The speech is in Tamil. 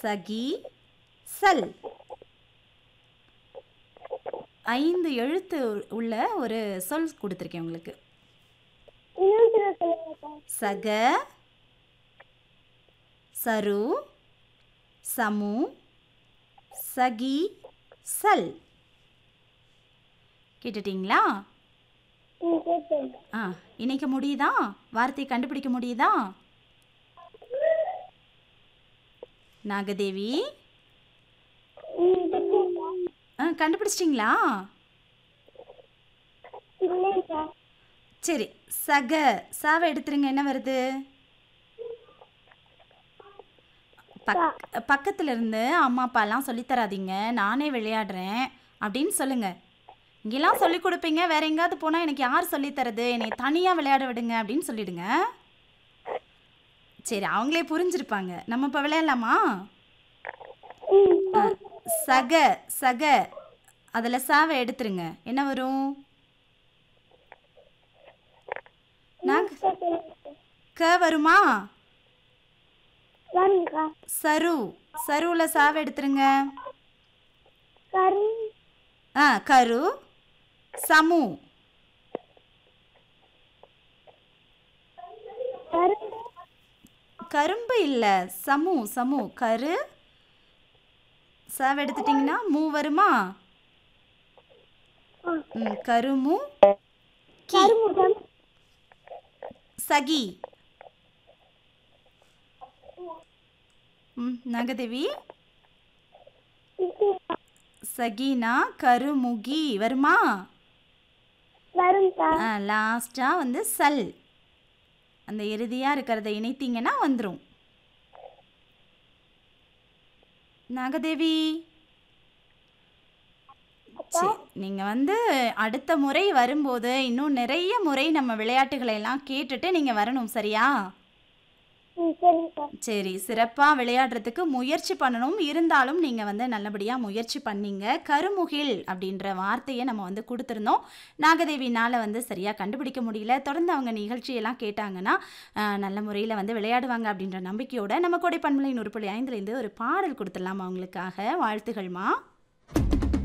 சகி சல் ஐந்து எழுத்து உள்ள ஒரு சொல் கொடுத்துருக்கேன் உங்களுக்கு இன்னொரு தடவை சொல்லுங்கக்கா சக சரு சமு சகி சல் கேட்டுட்டீங்களா ம் கேட்டேன் ஆ இணைக்க முடியுதா வார்த்தை கண்டுபிடிக்க முடியுதா நாகதேவி ம் கேட்டேன்க்கா ஆ கண்டுபிடிச்சிட்டிங்களா இல்லைக்கா சரி சக சாவை எடுத்துருங்க என்ன வருது பக் பக்கத்துல இருந்து அம்மா அப்பாலாம் சொல்லித் தராதீங்க நானே விளையாடுறேன் அப்படின்னு சொல்லுங்க இங்கெல்லாம் சொல்லி கொடுப்பீங்க வேற எங்கேயாவது போனால் எனக்கு யார் சொல்லித் தரது என்னை தனியாக விளையாட விடுங்க அப்படின்னு சொல்லிடுங்க சரி அவங்களே புரிஞ்சிருப்பாங்க நம்ம இப்போ விளையாடலாமா ம் ஆ, சக சக அதில் சாவை எடுத்துருங்க என்ன வரும் நாங்க சொல்லுங்கக்கா க வருமா வருங்கக்கா சரு சருவில் சாவை எடுத்துருங்க கரு ஆ கரு சமு கரு கரும்பு இல்லை சமு சமு கரு சாவை எடுத்துட்டிங்கன்னா மூ வருமா ஆ ம் கருமு கி கருமுகம் சகி ம் நகதேவி இதுக்கா சகினா கருமுகி வருமா வருங்கக்கா ஆ லாஸ்ட்டாக வந்து சல் அந்த இறுதியாக இருக்கிறத இணைத்தீங்கன்னா வந்துடும் நாகதேவி சரி நீங்கள் வந்து அடுத்த முறை வரும்போது இன்னும் நிறைய முறை நம்ம விளையாட்டுகளை எல்லாம் கேட்டுட்டு நீங்கள் வரணும் சரியா ம் சரிங்கக்கா சரி சிறப்பாக விளையாடுறதுக்கு முயற்சி பண்ணணும் இருந்தாலும் நீங்கள் வந்து நல்லபடியாக முயற்சி பண்ணீங்க கருமுகில் அப்படின்ற வார்த்தையை நம்ம வந்து கொடுத்துருந்தோம் நாகதேவினால் வந்து சரியாக கண்டுபிடிக்க முடியல தொடர்ந்து அவங்க நிகழ்ச்சியெல்லாம் கேட்டாங்கன்னா ஆஹ், நல்ல முறையில் வந்து விளையாடுவாங்க அப்படின்ற நம்பிக்கையோட நம்ம கொடை பண்பலை நூறு புள்ளி ஐந்துலேருந்து ஒரு பாடல் கொடுத்துடலாம் அவங்களுக்காக வாழ்த்துகள்மா